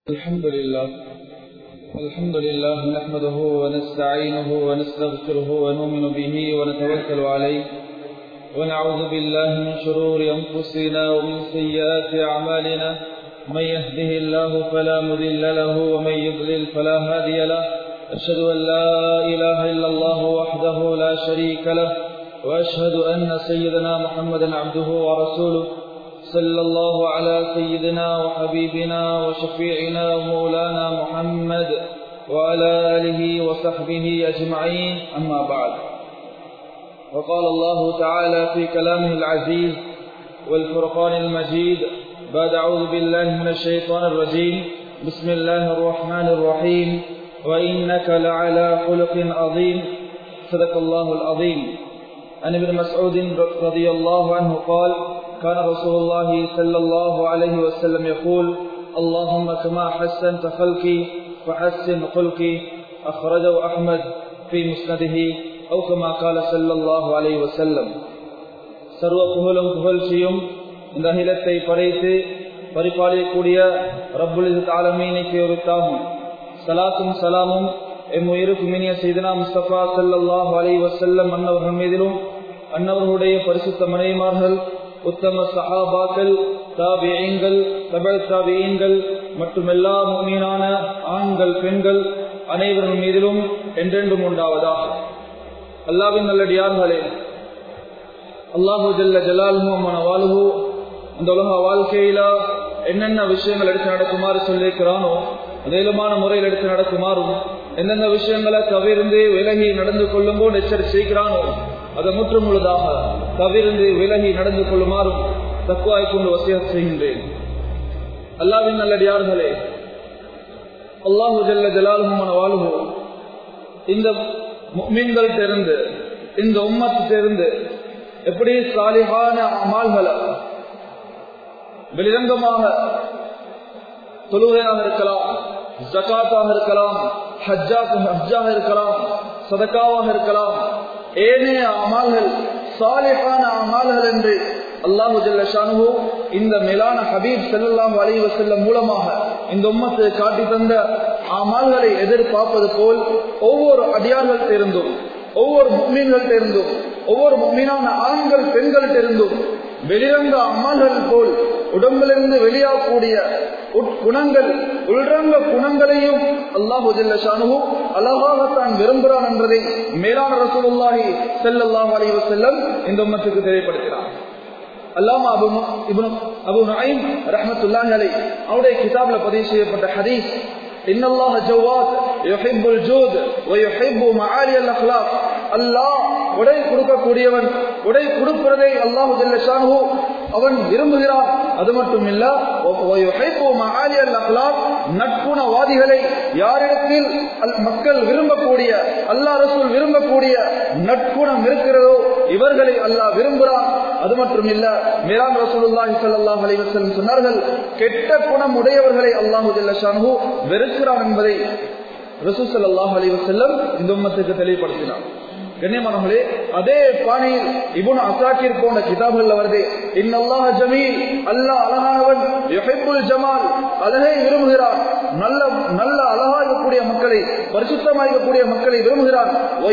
الحمد لله الحمد لله نحمده ونستعينه ونستغفره ونؤمن به ونتوكل عليه ونعوذ بالله من شرور أنفسنا ومن سيئات أعمالنا من يهده الله فلا مذل له ومن يضلل فلا هادي له أشهد أن لا إله إلا الله وحده لا شريك له وأشهد أن سيدنا محمدا عبده ورسوله صلى الله على سيدنا وحبيبنا وشفيعنا ومولانا محمد وعلى آله وصحبه أجمعين أما بعد وقال الله تعالى في كلامه العزيز والفرقان المجيد بعد أعوذ بالله من الشيطان الرجيم بسم الله الرحمن الرحيم وإنك لعلى خلق عظيم صدق الله العظيم عن ابن مسعود رضي الله عنه قال كان رسول الله صلى الله عليه وسلم يقول اللهم كما حسنت خلقي فحسن خلقي أخرجه أحمد في مسنده أو كما قال صلى الله عليه وسلم சர்வ புகழும் புகழ்ச்சியும் இந்த அகிலத்தை படைத்து பரிபாலிக்கக்கூடிய ரப்புல் ஆலமீனைக்கு ஒருத்தாகும் சலாத்தும் சலாமும் எம் உயிருக்கு மினிய செய்தனா முஸ்தபா சல்லாஹ் அலை வசல்லம் அன்னவர்கள் மீதிலும் அன்னவர்களுடைய பரிசுத்த மனைமார்கள் உத்தம சஹாபாக்கள் தாபியங்கள் தபல் தாபியங்கள் மற்றும் எல்லா மீனான ஆண்கள் பெண்கள் அனைவரின் மீதிலும் என்றென்றும் உண்டாவதாக அல்லாவின் நல்லடியார்களே அல்லாஹு ஜல்ல ஜலாலுமான வாழ்வு இந்த உலக வாழ்க்கையில என்னென்ன விஷயங்கள் எடுத்து நடக்குமாறு சொல்லியிருக்கிறானோ மேலுமான முறையில் எடுத்து நடக்குமாறும் எந்தெந்த விஷயங்களை தவிர்ந்து விலகி நடந்து கொள்ளும் போது எச்சரிக்கிறானோ அதை முற்று முழுதாக தவிர்ந்து விலகி நடந்து கொள்ளுமாறும் தக்குவாய் கொண்டு வசிய செய்கின்றேன் அல்லாவின் நல்லடியார்களே அல்லாஹு ஜல்ல ஜலாலுமான வாழ்வு இந்த மீன்கள் தெரிந்து இந்த உம்மத்து தெரிந்து எப்படி சாலிகான அமால்களை வெளிரங்கமாக தொழுகையாக இருக்கலாம் ஜக்காத்தாக இருக்கலாம் ஹஜ்ஜாக ஹஜ்ஜாக இருக்கலாம் சதக்காவாக இருக்கலாம் ஏனைய அமால்கள் சாலிகான அமால்கள் என்று அல்லாஹு ஜல்லஷானு இந்த மேலான ஹபீப் செல்லாம் அலைவ செல்ல மூலமாக இந்த உம்மத்தை காட்டி தந்த அமால்களை எதிர்பார்ப்பது போல் ஒவ்வொரு அடியார்கள் தெரிந்தும் ஒவ்வொரு மீன்கள் தெரிந்தும் ஒவ்வொரு மீனான ஆண்கள் பெண்கள் தெரிந்தும் வெளிரங்க அம்மாள்கள் போல் உடம்பிலிருந்து வெளியாகக்கூடிய உட்குணங்கள் உள்ரங்க குணங்களையும் அல்லாஹு ஜல்லஷானு அழகாகத்தான் விரும்புகிறான் என்பதை மேலான ரசூலுல்லாஹி செல்லல்லாம் அலைவ செல்லம் இந்த உம்மத்துக்கு தெரியப்படுத்தினார் அல்லாமா அபு இப்னு அபு நயீம் ரஹ்மத்துல்லாஹி அலை அவருடைய கிதாப்ல பதிவு செய்யப்பட்ட ஹதீஸ் إن الله جواد يحب الجود ويحب معالي الأخلاق الله உடை கொடுக்கக்கூடியவன் உடை கொடுப்பதை அல்லாஹு ஜல்லஷானு அவன் விரும்புகிறான் அது மட்டும் இல்ல நட்புணவாதிகளை யாரிடத்தில் மக்கள் விரும்பக்கூடிய அல்லா ரசூல் விரும்பக்கூடிய நட்புணம் இருக்கிறதோ இவர்களை அல்லாஹ் விரும்புகிறான் அது மட்டும் இல்ல மேலாம் ரசூலுல்லாஹி ஸல்லல்லாஹு அலைஹி வஸல்லம் சொன்னார்கள் கெட்ட குணம் உடையவர்களை அல்லாஹு ஜல்லஷானு வெறுக்கிறான் என்பதை ரசூல் ஸல்லல்லாஹு அலைஹி வஸல்லம் இந்த உம்மத்துக்கு தெளிவுபடுத்தினார் கண்ணியமானவர்களே அதே பாணியில் இபுன் அசாக்கிர் போன்ற கிதாபுகள் வருது இன்னல்லாஹ ஜமீல் அல்லாஹ் அழகானவன் யுஹிப்புல் ஜமால் அழகை விரும்புகிறான் நல்ல நல்ல அழகா இருக்கக்கூடிய மக்களை பரிசுத்தமாக இருக்கக்கூடிய மக்களை விரும்புகிறான்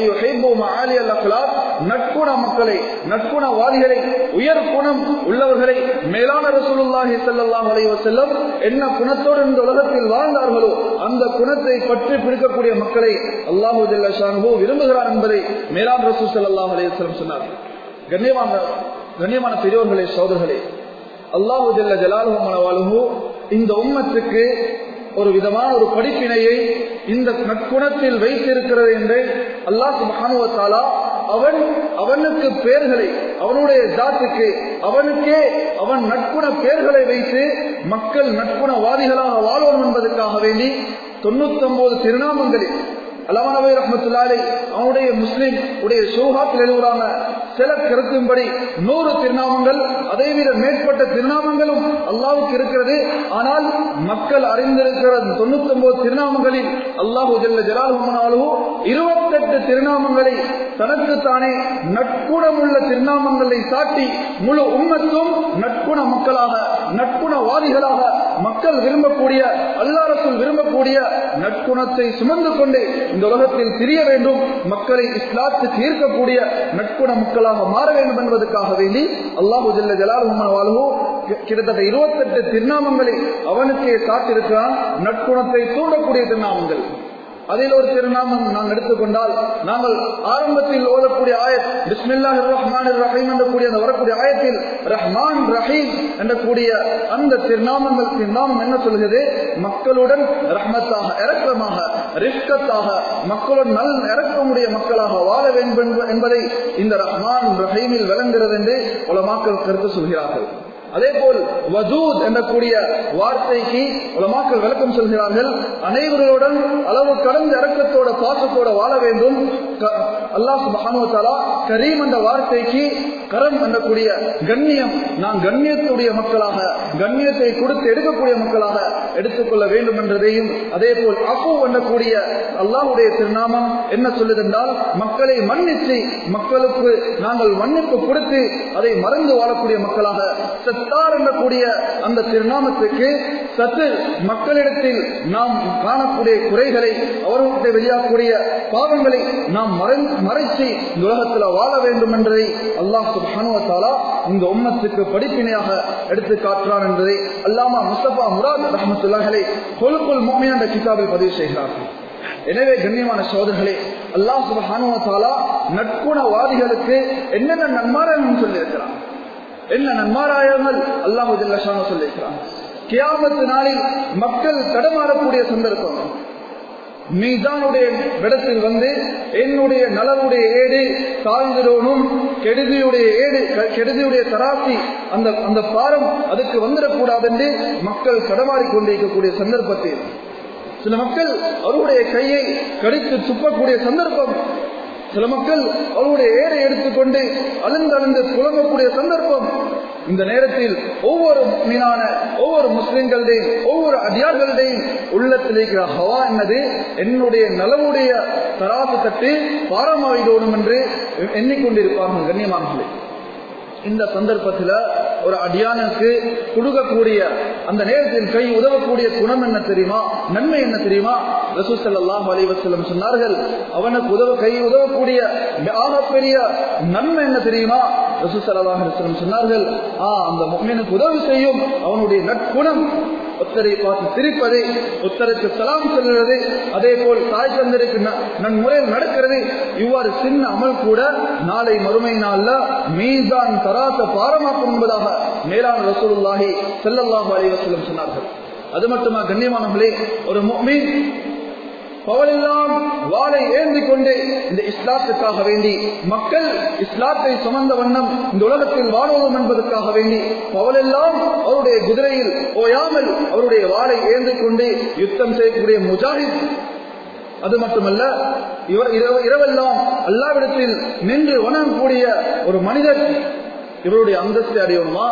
நட்புண மக்களை நட்புணவாதிகளை உயர் குணம் உள்ளவர்களை மேலான ரசூலுல்லாஹி ஸல்லல்லாஹு அலைஹி வஸல்லம் என்ன குணத்தோடு இந்த உலகத்தில் வாழ்ந்தார்களோ அந்த குணத்தை பற்றி பிடிக்கக்கூடிய மக்களை அல்லாஹு ஜல்ல ஷானுஹு விரும்புகிறான் என்பதை மேலான் ரசூல் ஸல்லல்லாஹு அலைஹி வஸல்லம் சொன்னார் கண்ணியமான கண்ணியமான பெரியோர்களே சோதர்களே அல்லாஹு ஜல்ல ஜலாலுஹு வாழ்வு இந்த உம்மத்துக்கு ஒரு விதமான ஒரு படிப்பினையை இந்த நற்குணத்தில் வைத்திருக்கிறது என்று அல்லாஹ் மகானுவத்தாலா அவன் அவனுக்கு பெயர்களை அவனுடைய ஜாத்துக்கு அவனுக்கே அவன் நட்புண பெயர்களை வைத்து மக்கள் நட்புணவாதிகளாக வாழ்வோம் என்பதற்காக வேண்டி தொண்ணூத்தி ஒன்பது திருநாமங்களில் அலமானவை ரஹமத்துல்லாலே அவனுடைய முஸ்லிம் உடைய சோகாத்தில் எழுதுறாங்க சில கருத்தின்படி நூறு திருநாமங்கள் அதை விட மேற்பட்ட திருநாமங்களும் அல்லாவுக்கு இருக்கிறது ஆனால் மக்கள் அறிந்திருக்கிற தொண்ணூத்தி ஒன்பது திருநாமங்களில் அல்லாஹு ஜல்ல ஜலாலுமானாலோ இருபத்தெட்டு திருநாமங்களை தனக்குத்தானே நட்புணமுள்ள திருநாமங்களை சாட்டி முழு உம்மத்தும் நட்புண மக்களாக நட்புணவாதிகளாக மக்கள் விரும்பக்கூடிய அல்லா ரசூல் நற்குணத்தை சுமந்து கொண்டு இந்த உலகத்தில் திரிய வேண்டும் மக்களை இஸ்லாத்துக்கு ஈர்க்கக்கூடிய நட்புண மக்களாக மாற வேண்டும் என்பதற்காக வேண்டி அல்லாஹு ஜல்ல ஜலால் வாழ்வோ கிட்டத்தட்ட இருபத்தெட்டு திருநாமங்களை அவனுக்கே காட்டிருக்கிறான் நட்புணத்தை தூண்டக்கூடிய திருநாமங்கள் அதில் ஒரு திருநாமம் நாம் எடுத்துக்கொண்டால் நாங்கள் ஆரம்பத்தில் ஓதக்கூடிய ஆயத் பிஸ்மில்லாஹ் ரஹ்மான் ரஹீம் என்றக்கூடிய அந்த வரக்கூடிய ஆயத்தில் ரஹ்மான் ரஹீம் என்றக்கூடிய அந்த திருநாமங்கள் திருநாமம் என்ன சொல்கிறது மக்களுடன் ரஹ்மத்தாக இறக்கமாக ரிஷ்கத்தாக மக்களுடன் நல் இறக்கமுடைய மக்களாக வாழ வேண்டும் என்பதை இந்த ரஹ்மான் ரஹீமில் விளங்குகிறது என்று உலமாக்கள் கருத்து சொல்கிறார்கள் அதே போல் வதூத் என்றக்கூடிய வார்த்தைக்கு உலமாக்கள் விளக்கம் சொல்கிறார்கள் அனைவர்களுடன் அளவு கடந்த இறக்கத்தோட பாசத்தோட வாழ வேண்டும் அல்லாஹ் சுபானுவத்தாலா கரீம் என்ற வார்த்தைக்கு கரம் என்னக்கூடிய கண்ணியம் நான் கண்ணியத்துடைய மக்களாக கண்ணியத்தை கொடுத்து எடுக்கக்கூடிய மக்களாக எடுத்துக்கொள்ள வேண்டும் என்றதையும் அதே போல் அஃபு என்னக்கூடிய அல்லாஹுடைய திருநாமம் என்ன சொல்லுதென்றால் மக்களை மன்னித்து மக்களுக்கு நாங்கள் மன்னிப்பு கொடுத்து அதை மறந்து வாழக்கூடிய மக்களாக சத்தார் என்னக்கூடிய அந்த திருநாமத்துக்கு சத்து மக்களிடத்தில் நாம் காணக்கூடிய குறைகளை அவர்களுடைய வெளியாகக்கூடிய பாவங்களை நாம் மறைச்சு இந்த உலகத்தில் வாழ வேண்டும் என்பதை அல்லாஹ் சுபானுவத்தாலா இந்த உம்மத்துக்கு படிப்பினையாக எடுத்து காட்டுறான் என்பதை அல்லாமா முஸ்தபா முராத் ரஹமத்துல்லாஹலை கொழுக்குள் மோமின் என்ற கிதாபில் பதிவு செய்கிறார்கள் எனவே கண்ணியமான சோதர்களே அல்லாஹ் சுபானுவத்தாலா நட்புணவாதிகளுக்கு என்னென்ன நன்மாராயம் சொல்லியிருக்கிறான் என்ன நன்மாராயங்கள் அல்லாஹு ஜல்லஷான சொல்லியிருக்கிறான் கியாமத்து நாளில் மக்கள் தடமாறக்கூடிய சந்தர்ப்பம் மீதானுடைய இடத்தில் வந்து என்னுடைய நலனுடைய ஏடு தாழ்ந்திடணும் கெடுதியுடைய ஏடு கெடுதியுடைய தராசி அந்த அந்த பாரம் அதுக்கு வந்துடக்கூடாது என்று மக்கள் கடமாறி கொண்டிருக்கக்கூடிய சந்தர்ப்பத்தில் சில மக்கள் அவருடைய கையை கடித்து துப்பக்கூடிய சந்தர்ப்பம் சில மக்கள் அவருடைய ஏரை எடுத்துக்கொண்டு அழுந்தழுந்து புலங்கக்கூடிய சந்தர்ப்பம் இந்த நேரத்தில் ஒவ்வொரு மீனான ஒவ்வொரு முஸ்லிம்களுடையும் ஒவ்வொரு அடியார்களுடையும் உள்ளத்தில் இருக்கிற ஹவா என்னது என்னுடைய நலவுடைய தராசு தட்டு பாரமாகிடணும் என்று எண்ணிக்கொண்டிருப்பார்கள் கண்ணியமானங்களே இந்த சந்தர்ப்பத்தில் ஒரு அடியானுக்கு கொடுக்கக்கூடிய அந்த நேரத்தில் கை உதவக்கூடிய குணம் என்ன தெரியுமா நன்மை என்ன தெரியுமா ரசூசல்லாம் அலிவசல்லம் சொன்னார்கள் அவனுக்கு உதவ கை உதவக்கூடிய ஆகப்பெரிய நன்மை என்ன தெரியுமா ரசூசல்லாம் சொன்னார்கள் ஆ அந்த முக்மீனுக்கு உதவி செய்யும் அவனுடைய நற்குணம் ஒத்தரை பார்த்து சிரிப்பது ஒத்தருக்கு சலாம் சொல்லுவது அதே போல் தாய் தந்தருக்கு நன்முறையில் நடக்கிறது இவ்வாறு சின்ன அமல் கூட நாளை மறுமை நாள்ல மீதான் தராச பாரமாக்கும் என்பதாக மேலான ரசூலுல்லாஹி செல்லல்லாஹு அலைவசல்லம் சொன்னார்கள் அது மட்டுமா கண்ணியமானவர்களே ஒரு மீன் பவலெல்லாம் வாளை ஏந்தி கொண்டு இந்த இஸ்லாத்துக்காக வேண்டி மக்கள் இஸ்லாத்தை சுமந்த வண்ணம் இந்த உலகத்தில் வாழ்வோம் என்பதற்காக வேண்டி பவலெல்லாம் அவருடைய குதிரையில் ஓயாமல் அவருடைய வாளை ஏந்தி கொண்டு யுத்தம் செய்யக்கூடிய முஜாஹித் அது மட்டுமல்ல இவர் இரவெல்லாம் அல்லாவிடத்தில் நின்று வணங்கக்கூடிய ஒரு மனிதர் இவருடைய அந்தஸ்தை அடையணுமா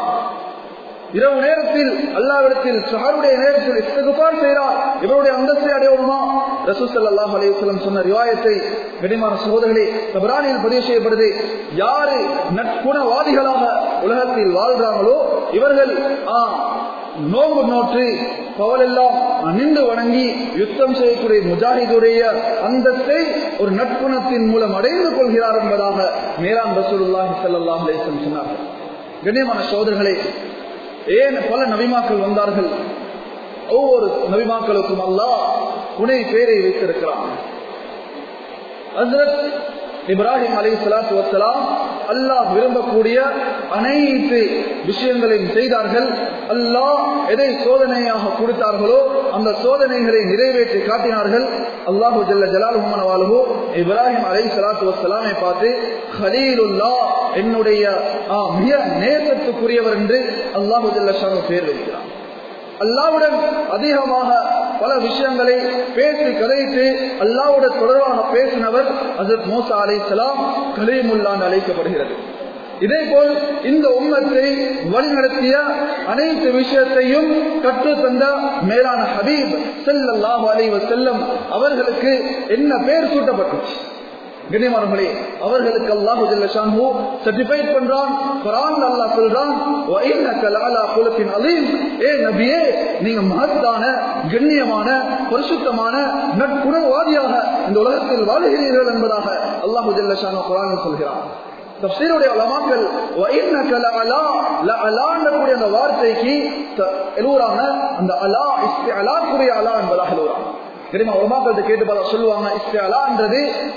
இரவு நேரத்தில் அல்லாவிடத்தில் சஹருடைய நேரத்தில் இஸ்தகுபார் செய்கிறார் இவருடைய அந்தஸ்தை அடையணுமா ரசூசல் அல்லாஹ் அலையுசல்லம் சொன்ன ரிவாயத்தை கடிமான சகோதரர்களே தபரானியில் பதிவு செய்யப்படுது யாரு நற்குணவாதிகளாக உலகத்தில் வாழ்றாங்களோ இவர்கள் ஆ நோம்பு நோற்று பவலெல்லாம் நின்று வணங்கி யுத்தம் செய்யக்கூடிய முஜாஹிதுடைய அந்தத்தை ஒரு நட்புணத்தின் மூலம் அடைந்து கொள்கிறார் என்பதாக மேலாம் ரசூலுல்லாஹி ஸல்லல்லாஹு அலைஹி வஸல்லம் சொன்னார்கள் கண்ணியமான சோதர்களே ஏன் பல நபிமாக்கள் வந்தார்கள் ஒவ்வொரு நபிமாக்களுக்கும் அல்லாஹ் துணை பேரை வைத்திருக்கிறான் ஹசரத் இப்ராஹிம் அலி சலாத்து வசலாம் அல்லாஹ் விரும்பக்கூடிய அனைத்து விஷயங்களையும் செய்தார்கள் அல்லாஹ் எதை சோதனையாக கொடுத்தார்களோ அந்த சோதனைகளை நிறைவேற்றி காட்டினார்கள் அல்லாஹு ஜல்ல ஜலால் வாழ்வோ இப்ராஹிம் அலை சலாத்து வசலாமை பார்த்து ஹலீலுல்லா என்னுடைய மிக நேசத்துக்குரியவர் என்று அல்லாஹு ஜல்ல ஷானு பேர் வைக்கிறார் அல்லாவுடன் அதிகமாக பல விஷயங்களை பேசி கதைத்து அல்லாவுடன் தொடர்பாக பேசினவர் அசத் மோசா அலை சலாம் கலீமுல்லான் அழைக்கப்படுகிறது இதே போல் இந்த உம்மத்தை வழிநடத்திய அனைத்து விஷயத்தையும் கற்று தந்த மேலான ஹபீப் செல்லல்லாஹு அலைவ செல்லம் அவர்களுக்கு என்ன பேர் சூட்டப்பட்டுச்சு கண்ணியமானவர்களே அவர்களுக்கு அல்லாஹு ஜல்லஷான்ஹு சர்டிஃபைட் பண்றான் குரான் அல்லாஹ் சொல்றான் "வ இன்னக லஅலா குலுகின் அலீம்." ஏ நபியே நீங்க மகத்தான கண்ணியமான பரிசுத்தமான நட்புணர்வாதியாக இந்த உலகத்தில் வாழுகிறீர்கள் என்பதாக அல்லாஹு ஜல்லஷான்ஹு குரானில் சொல்கிறான் தப்சீருடைய உலமாக்கள் وَإِنَّكَ لَعَلَى لَعَلَى கூடிய அந்த வார்த்தைக்கு த- எழுவுறாங்க அந்த அலா இஸ்திஅலாக்குரிய அலா என்பதாக எழுவுறாங்க தெரியுமா உலமாக்கள் கேட்டு பார்த்தா சொல்லுவாங்க இஸ்திஅலான்றது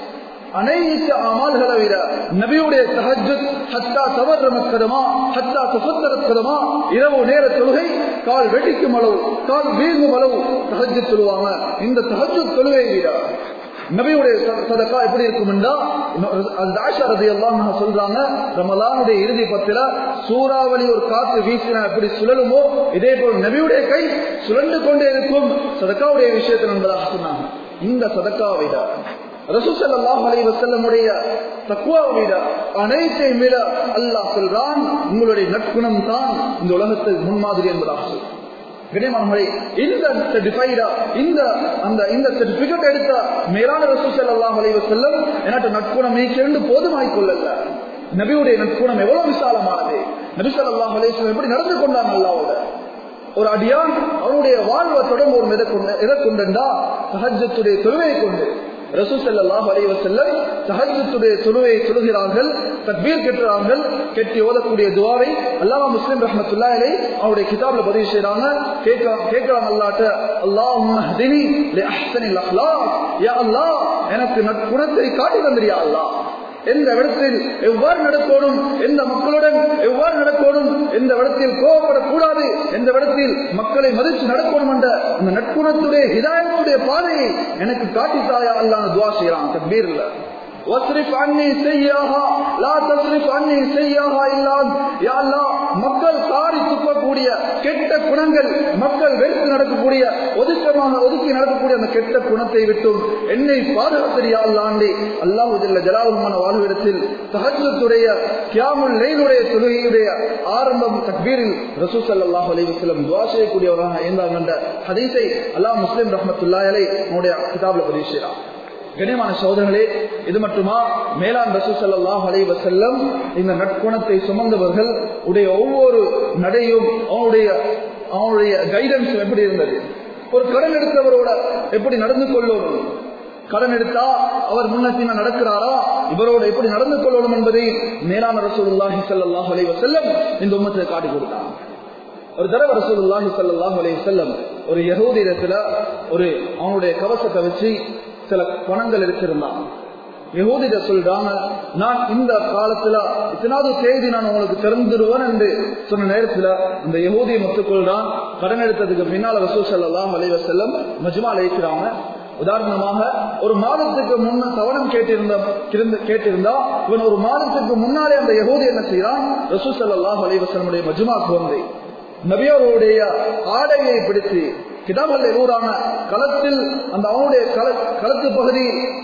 அனைத்து அமல்களை விட நபியுடைய தஹஜ்ஜுத் ஹத்தா தவர்ரமத் கதமா ஹத்தா தஃபத்தரத் கதமா இரவு நேர தொழுகை கால் வெடிக்கும் அளவு கால் வீங்கும் அளவு தஹஜ்ஜுத் சொல்லுவாங்க இந்த தஹஜ்ஜுத் தொழுகை விட நபியுடைய ச- சதக்கா எப்படி இருக்கும்னா அந்த ஆஷா ரதி எல்லாம் சொல்றாங்க ரமலானுடைய இறுதி பத்தில சூறாவளி ஒரு காத்து வீசினா எப்படி சுழலுமோ இதே போல் நபியுடைய கை சுழண்டு கொண்டே இருக்கும் சதக்காவுடைய விஷயத்தில் என்பதாக சொன்னாங்க இந்த சதக்காவை விட ரசூசல்லாஹ் அலைஹி வஸல்லமுடைய தக்வாவை விட அனைத்தையும் விட அல்லாஹ் சொல்றான் உங்களுடைய நற்குணம் தான் இந்த உலகத்தில் முன்மாதிரி என்பதாக சொல்றான் கனிமன்களை இந்த certified ஆ, இந்த அந்த இந்த சர்டிபிகேட் எடுத்த மேலான ரசூசல் அல்லாஹ் அலைவ செல்லம் எனக்கு நட்புணம் நீக்கிருந்து போதுமாய் கொள்ளல நபியுடைய நட்புணம் எவ்வளவு விசாலமானது நபிசல் அல்லாஹ் அலைவசம் எப்படி நடந்து கொண்டான் அல்லாவோட ஒரு அடியான் அவனுடைய வாழ்வை தொடர்ந்து ஒரு எதை கொண்டு எதை கொண்டா சஹஜத்துடைய தொழுவையை கொண்டு ரசூசல்லாஹ் அலைவ செல்லம் சஹஜத்துடைய தொழுவையை தொழுகிறார்கள் தக்பீர் கெட்டுறார்கள் கெட்டி ஓதக்கூடிய துவாவை அல்லாஹ் முஸ்லிம் ரஹமத்துல்லா அலை அவருடைய கிதாப்ல பதிவு செய்யறாங்க கேட்க- கேட்கறாங்க அல்லாட்ட அல்லாஹ் ஹதினி லி அஹ்சனில் அஹ்லாக் யா அல்லாஹ் எனக்கு நற்குணத்தை காட்டி தந்திரியா அல்லாஹ் எந்த இடத்தில் எவ்வாறு நடக்கணும் எந்த மக்களுடன் எவ்வாறு நடக்கணும் எந்த இடத்தில் கோபப்படக்கூடாது எந்த இடத்தில் மக்களை மதித்து நடக்கணும் என்ற அந்த நட்புணத்துடைய ஹிதாயத்துடைய பாதையை எனக்கு காட்டித்தாயா அல்லான்னு துவா செய்யறான் தக்பீர் இல்ல وَاصْرِفْ عَنِّي سَيِّئَهَا لَا تَصْرِفْ عَنِّي سَيِّئَهَا إِلَّا أَنْتَ யா அல்லாஹ் மக்கள் தாரி துப்பக்கூடிய கெட்ட குணங்கள் மக்கள் வெறுத்து நடக்கக்கூடிய ஒதுக்கமாக ஒதுக்கி நடக்கக்கூடிய அந்த கெட்ட குணத்தை விட்டும் என்னை பாதுகாத்திரியா அல்லாண்டி அல்லாஹு ஜல்ல ஜலாலுமான வாழ்விடத்தில் தஹஜத்துடைய கியாமுல் லைலுடைய தொழுகையுடைய ஆரம்பம் தக்பீரில் ரசூ ஸல்லல்லாஹு அலைஹி வஸல்லம் துஆ செய்யக்கூடியவராக இருந்தாங்க என்ற ஹதீஸை அல்லாஹ் முஸ்லிம் ரஹ்மத்துல்லாஹி அலைஹி அவருடைய கிதாப்ல பதிவு செய்கிறார் கண்ணியமான சோதரர்களே இது மட்டுமா மேலாண் ரசூ ஸல்லல்லாஹு அலைஹி வஸல்லம் இந்த நற்குணத்தை சுமந்தவர்கள் உடைய ஒவ்வொரு நடையும் அவனுடைய அவனுடைய கைடன்ஸ் எப்படி இருந்தது ஒரு கடன் எடுத்தவரோட எப்படி நடந்து கொள்ளணும் கடன் எடுத்தா அவர் முன்ன பின்ன நடக்கிறாரா இவரோட எப்படி நடந்து கொள்ளணும் என்பதை மேலான ரசூலுல்லாஹி ஸல்லல்லாஹு அலைஹி வஸல்லம் இந்த உம்மத்தை காட்டி கொடுத்தாங்க ஒரு தடவை ரசூலுல்லாஹி ஸல்லல்லாஹு அலைஹி வஸல்லம் ஒரு யஹூதி இடத்துல ஒரு அவனுடைய கவசத்தை வச்சு சில பணங்கள் எடுத்திருந்தான் யகூதிட சொல்றாங்க நான் இந்த காலத்துல இத்தனாவது தேதி நான் உங்களுக்கு திறந்துடுவேன் என்று சொன்ன நேரத்துல இந்த யகூதியை முத்துக்கொள்றான் கடன் எடுத்ததுக்கு பின்னால் ரசூ ஸல்லல்லாஹு அலைஹி வஸல்லம் மஜ்மால இருக்கிறாங்க உதாரணமாக ஒரு மாதத்துக்கு முன்ன தவணம் கேட்டிருந்த கிருந்த- கேட்டிருந்தா இவன் ஒரு மாதத்துக்கு முன்னாலே அந்த யகூதி என்ன செய்யறான் ரசூ ஸல்லல்லாஹு அலைஹி வஸல்லமுடைய மஜ்மாக்கு வந்து நபியோருடைய ஆடையை பிடித்து கிதாபல்ல ஊரான களத்தில் அந்த அவனுடைய கள- களத்து பகுதி